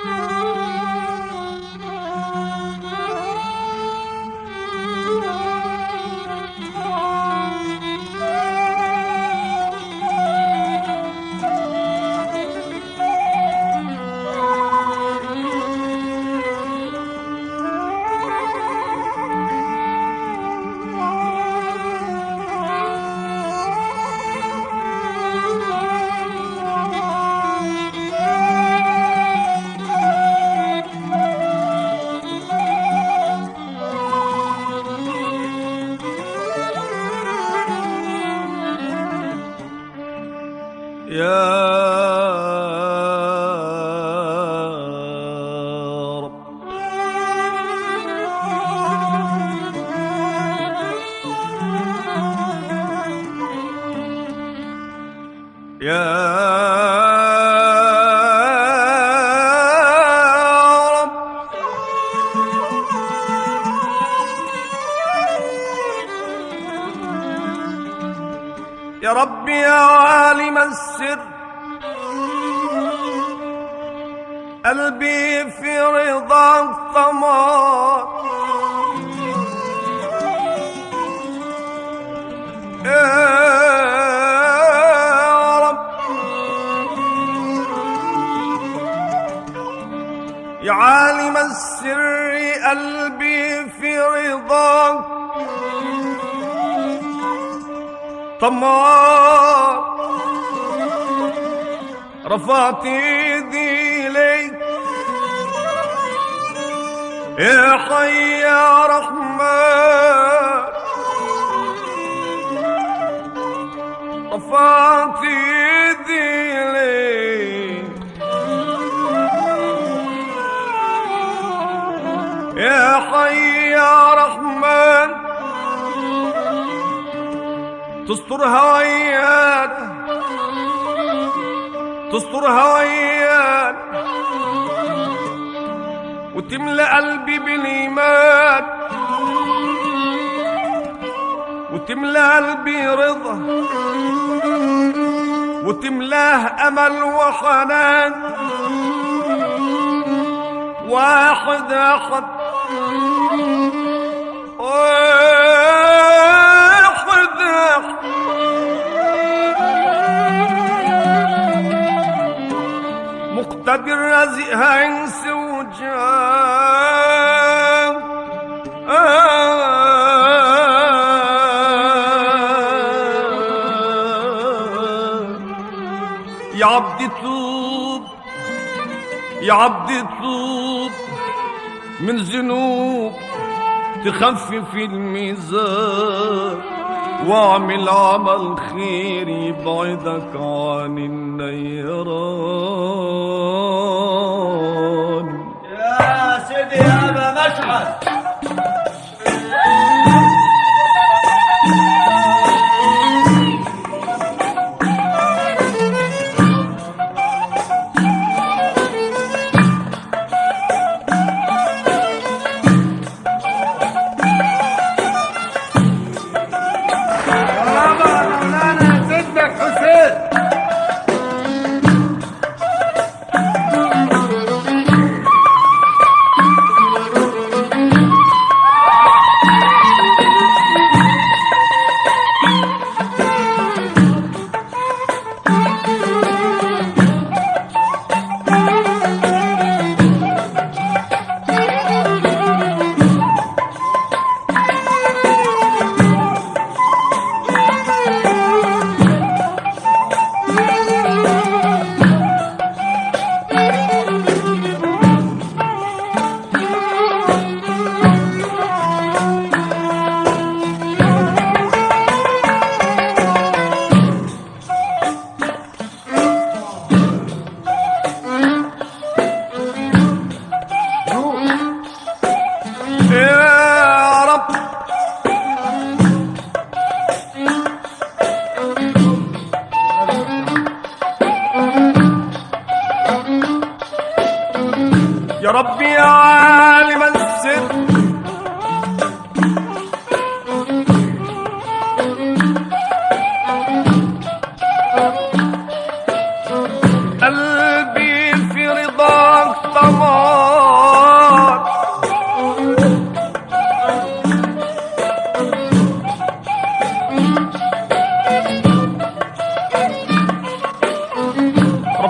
يا رب يا رب يا رب يا عالم السر قلبي في رضاك طمع يا رب يا عالم السر قلبي في رضاك طمع رفعت ايدي ليك يا حي يا رحمن رفعت ايدي ليك يا حي يا رحمن تستر هويانا تستر هويانا وتملأ قلبي بالإيمان وتملأ قلبي رضا وتملاه أمل وحنان واحد أحد واحد أحد مقتدر رزقها انس وجاه يا عبدي طوب يا عبدي طوب من ذنوب تخفف الميزان واعمل عمل خير يبعدك عن النيران يا سيدي يا ابا مشعل بابا مولانا سيدك حسين يا رب يا رب يا عالم السر قلبي في رضاك طمع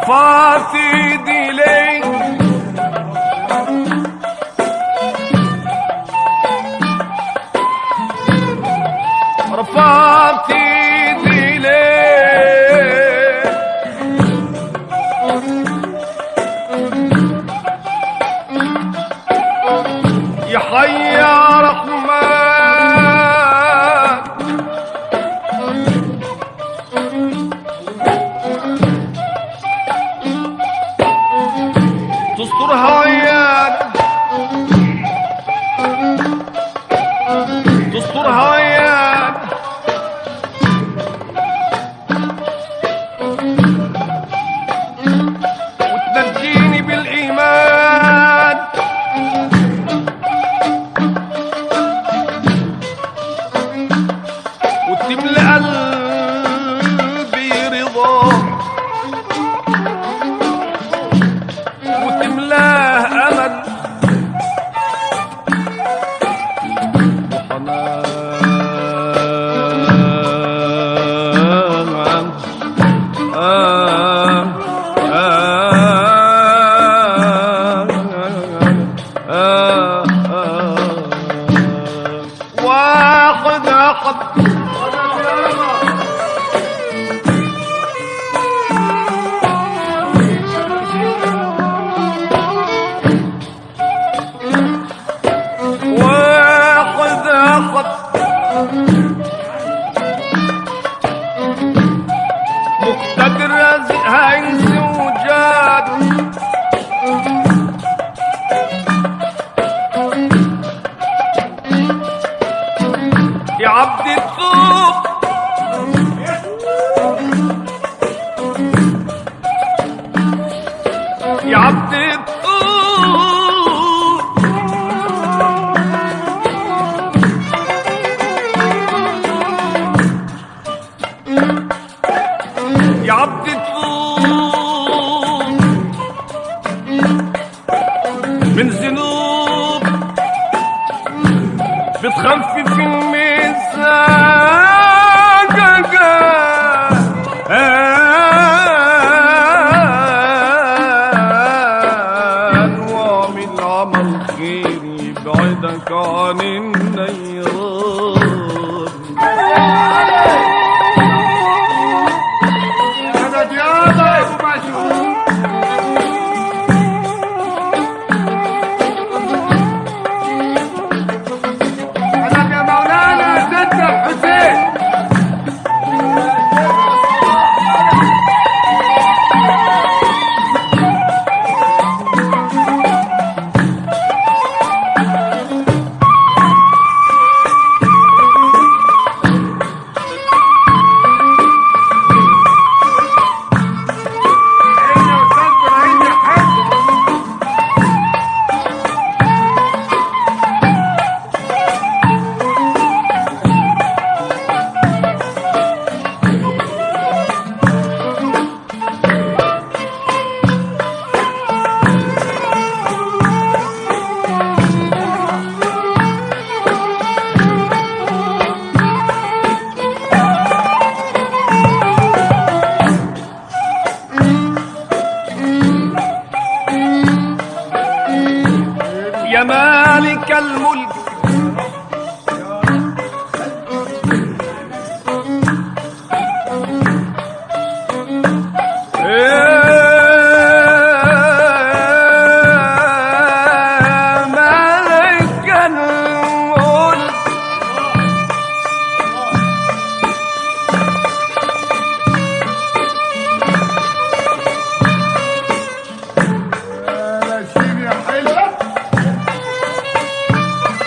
رفعت ايدي ليك رفعت ايدي ليك يا حي يا رحمن تسترها ويانا تسترها ويانا وتنجيني بالإيمان وتملى قلبي رضا وتملاه امل وحنان آه آه آه آه واحد أحد واحد أحد مقتدر رازق هينس وجاد يا عبد الطوب يا عبد الطوب يا عبد الطوب من ذنوب بتخفف الميزان واعمل عمل خير يبعدك عن النيران مدد يابا يا ابو مسعود مدد يا مولانا سيدنا الحسين عيني يا استاذ ابراهيم يا حاج يا مالك الملك يا مالك الملك يا سيدي يا حلو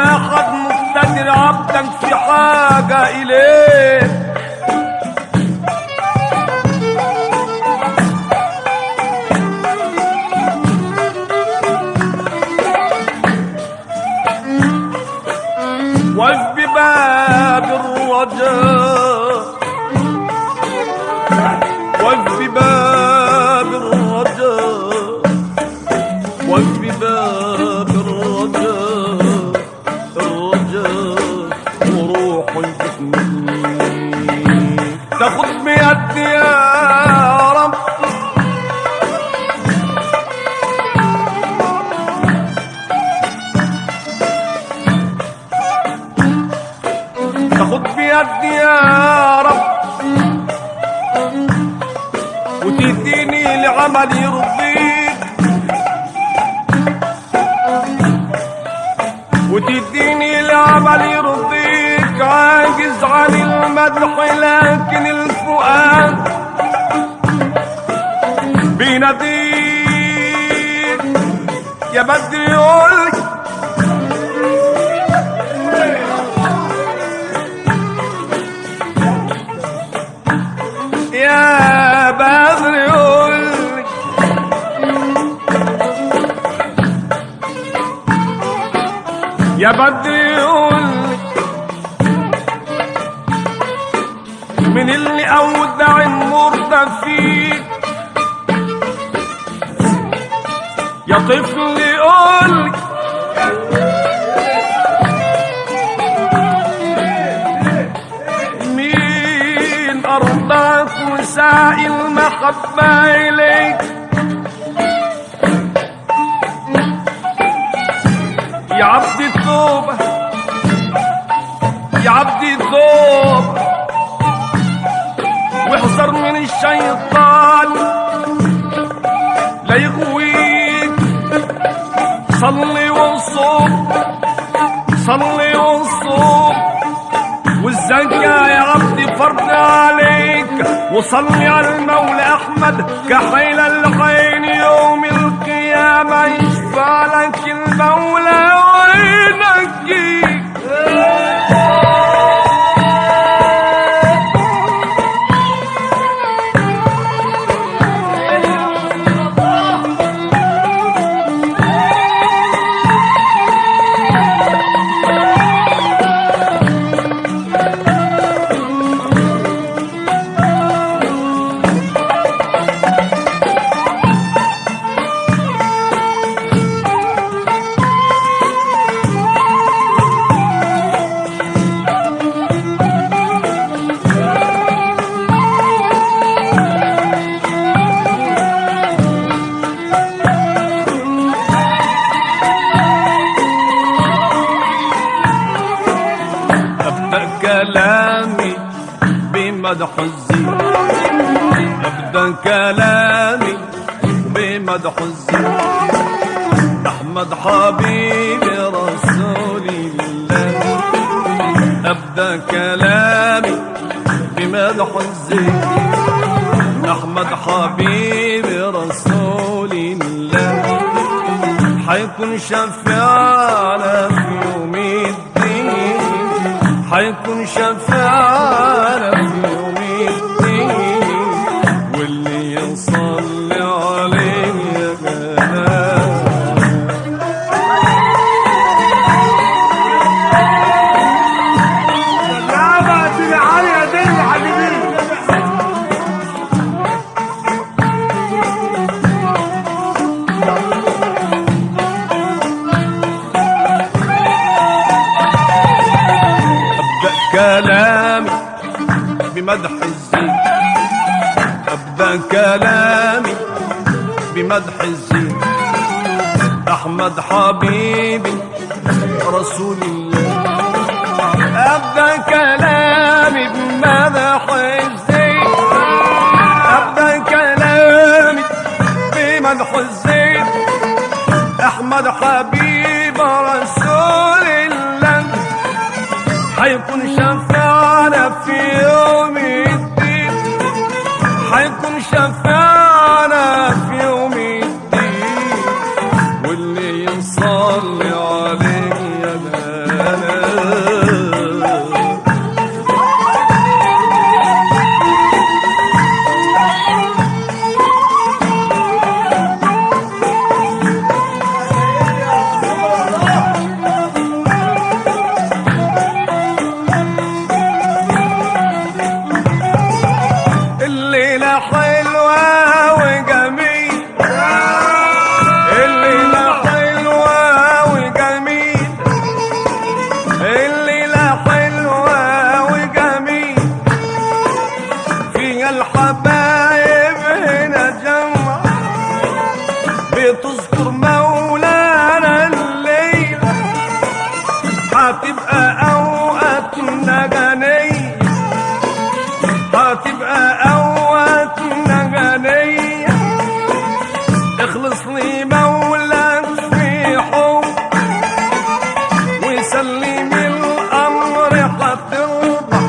احد مقتدر عبدك في حاجة اليه وقف بباب الرجاء وقف بباب الرجاء وقف بباب الرجاء الرجاء وروح الجسمي تاخد بيدي يا رب تاخد بيدي يا رب وتديني لعمل يرضيك وتديني لعمل يرضيك عاجز عن المدح لكن الفؤاد بيناديك يا بدر يقولك يا بدر يقولك يا بدر يقولك من اللي اودع المرضى فيك يا طفل يقولك مين أرضاك وساعي المحبة إليك يا عبد الثوبة يا عبد الثوب واحذر من الشيطان لا يغويك صلي وصوم صلي وصوم والزكاة يا عبدي فرض عليك وصلي على المولى أحمد كحيل العين يوم القيامة يشفع لك المولى وينجيك أبدأ كلامي بمدح الزين أبدأ كلامي بمدح الزين أحمد حبيبي رسول الله أبدأ كلامي بمدح الزين أحمد حبيبي رسول الله حيكون شفيعنا في يوم الدين حيكون شفيعنا في يوم الدين واللي يصلي عليه يا جلال اللعبة دي عالية دي يا حبيبي أبدأ كلامي بمدح الزين أبدأ كلامي بمدح الزين أحمد حبيبي رسول الله أبدأ كلامي بمدح الزين أبدأ كلامي بمدح الزين أحمد حبيب رسول الله حيكون شفاعنا في يوم الدين حيكون شفاعنا في يوم الدين واللي يصلي عليه يا الليلة حلوة وجميل الليلة حلوة وجميل الليلة حلوة وجميل فيها الحبايب هنا جمع بتذكر مولانا الليلة هتبقى أوقاتنا جنيه هتبقى أوقاتنا غنية اخلص لي مولاك في حب وسلم الأمر هترضى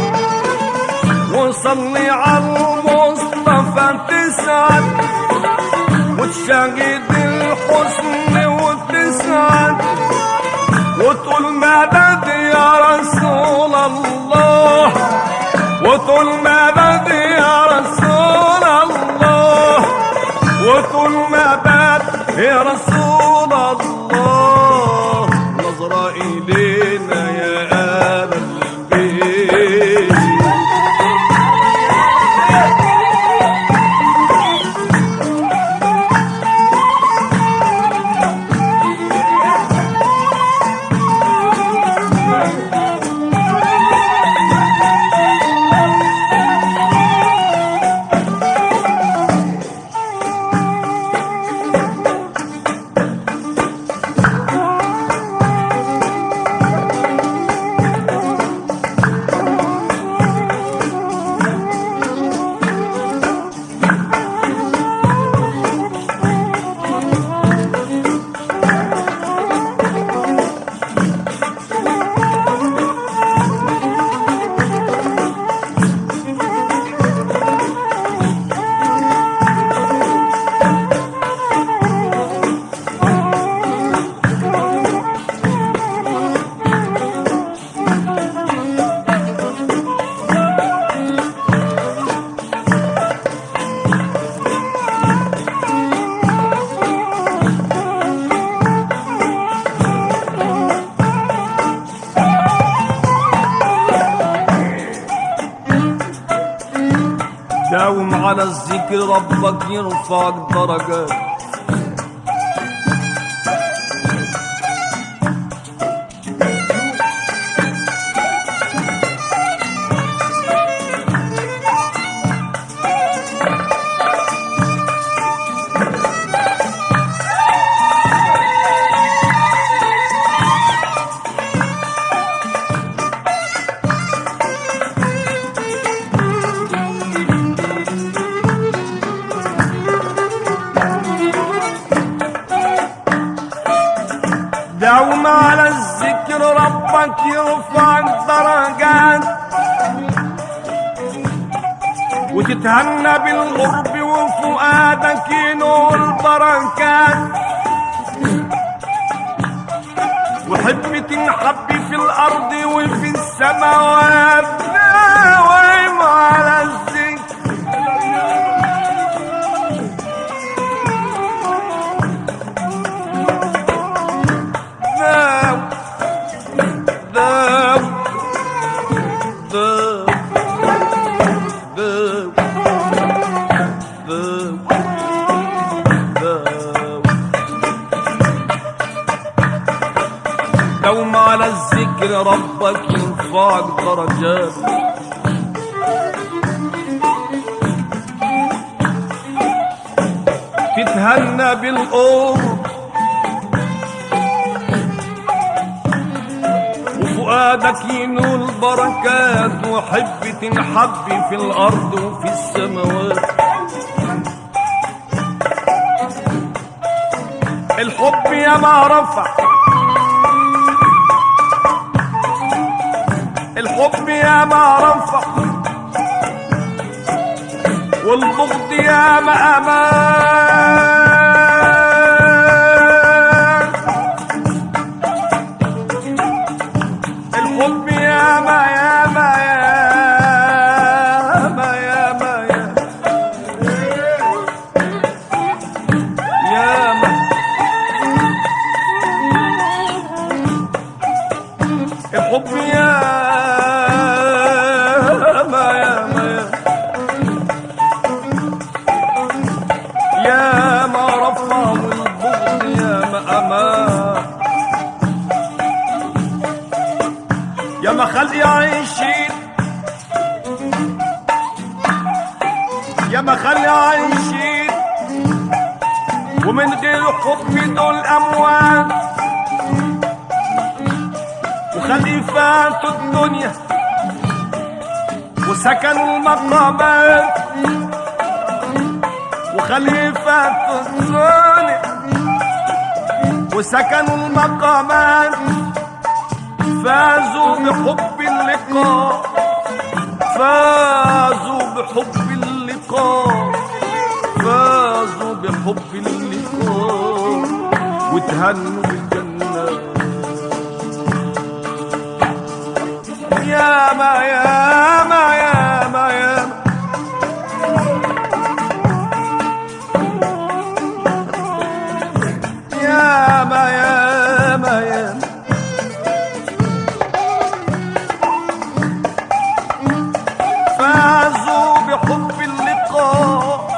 وصلي على المصطفى تسعد وتشاهد الحسن وتسعد وتقول مدد يا رسول الله وطول ما بدي يا رسول الله وطول ما بدي يا رسول الله نظرة إلينا يا أهل البيت داوم على الذكر ربك يرفعك درجات داوم على الذكر ربك يرفعك درجات وتتهنى بالقرب وفؤادك ينول بركات وحب تنحب في الارض وفي السماوات داوم على الذكر داوم داوم داوم داوم داوم داوم دوم على الذكر ربك يرفعك درجات تتهنى بالقرب وفؤادك ينول بركات وحب تنحب في الأرض وفي السماوات الحب يا ما رفع الحب يا ما رفع والبغض يا ما أمان الحب ياما ياما ياما ياما ياما ياما الحب ياما ياما ياما رفع والبغض ياما امان يا ما خلي عايشين يا ما خلي عايشين ومن غير حب دول اموات وخليفات الدنيا وسكنوا المقامات وخليفات الدنيا وسكنوا المقامات فازوا بحب اللقاء فازوا بحب اللقاء فازوا بحب اللقاء وتهنوا بالجنة يا ما يا ما يا ما يا ما يا ما يا ما يا ما فازوا بحب اللقاء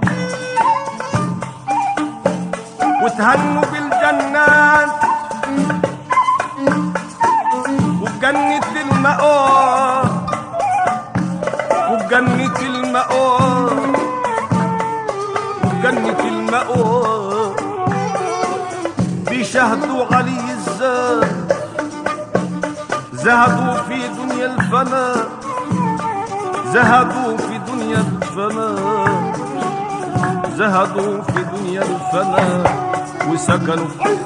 وتهنوا بالجنات وبجنة المأوى وبجنة المأوى وبجنة المأوى بيشهدوا علي الزاد زهدوا في دنيا الفناء زهدوا في دنيا الفناء زهدوا في دنيا الفناء وسكنوا في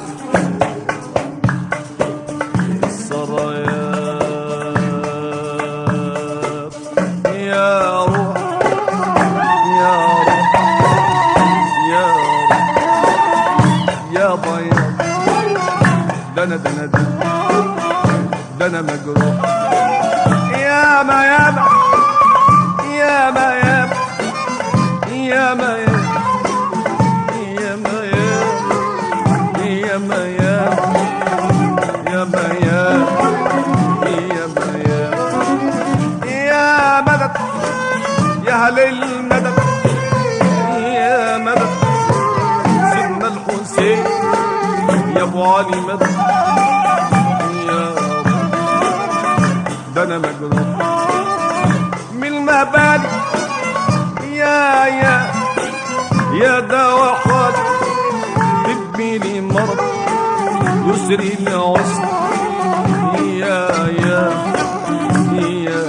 السرايات يا روح يا روح يا روح يا بياض ده انا ده انا ده ده انا مجروح يا ما يا ما يا ما يا ما يا ما يا يا ما يا يا ما يا يا ما يا يا ما يا يا مدد يا هل المدد يا مدد سيدنا الحسين يا ابو علي مدد يا رب ده انا مجروح من المبادئ يا يا يا دواء حالي تبني لي مرض يسري لي عسر يا يا يا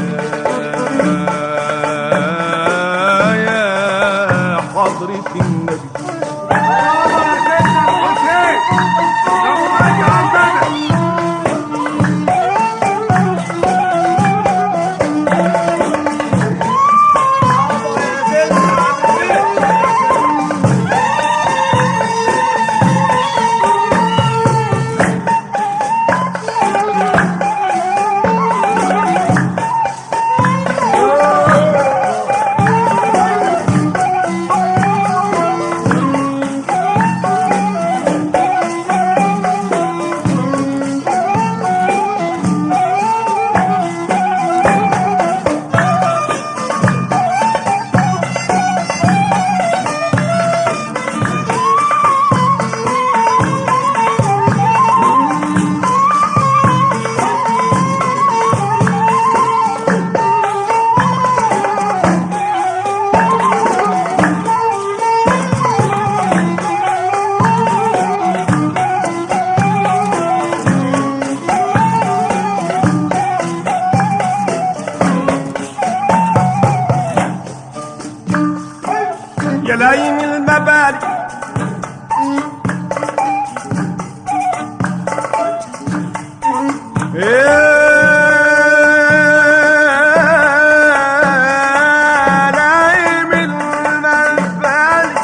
يا يا حضرة النبي يا لايم المبالي يا لايم المبالي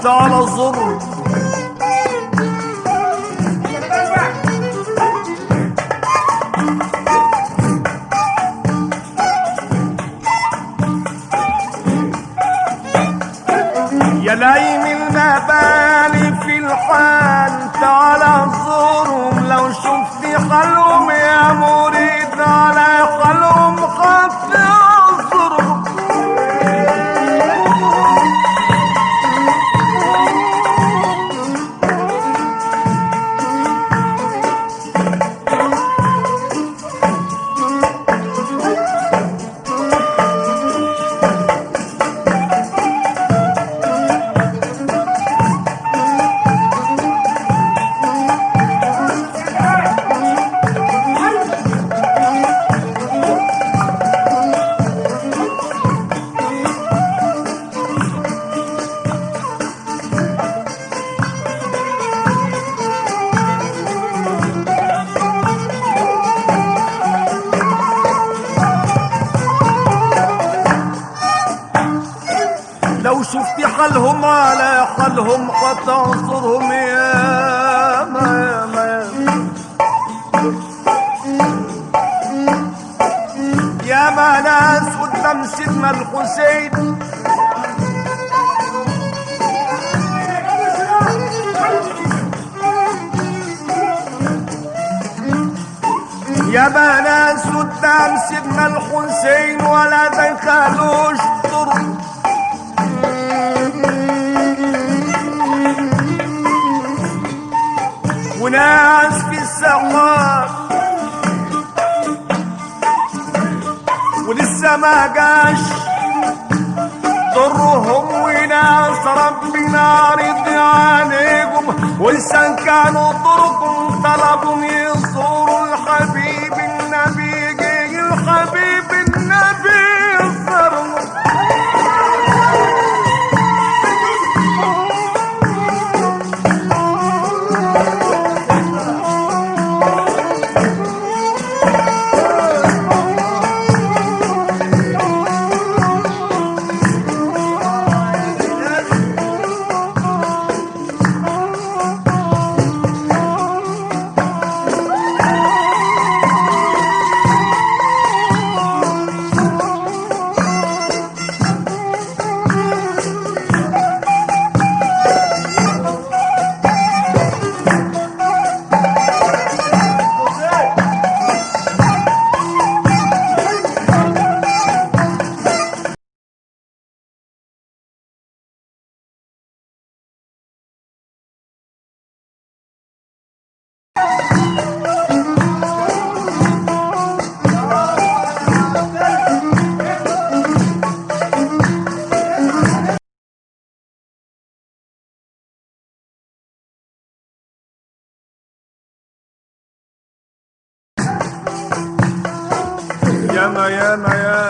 تعال زر يا لايم المبالي في الحال تعال زورهم لو شفت حالهم يا مريد على حالهم خف انظرهم لو شفت حالهم على حالهم هتنصرهم يا ما ما يا ما ناس قدام سيدنا الحسين يا ما ناس قدام سيدنا الحسين ولا دخلوش طرق وناس في السماء ولسه ما جاش ضرهم وناس ربنا رضي عليكم ولسه كانوا ضركم طلبوا يزوروا الحبيب النبي جه الحبيب النبي زارهم ياما ياما ياما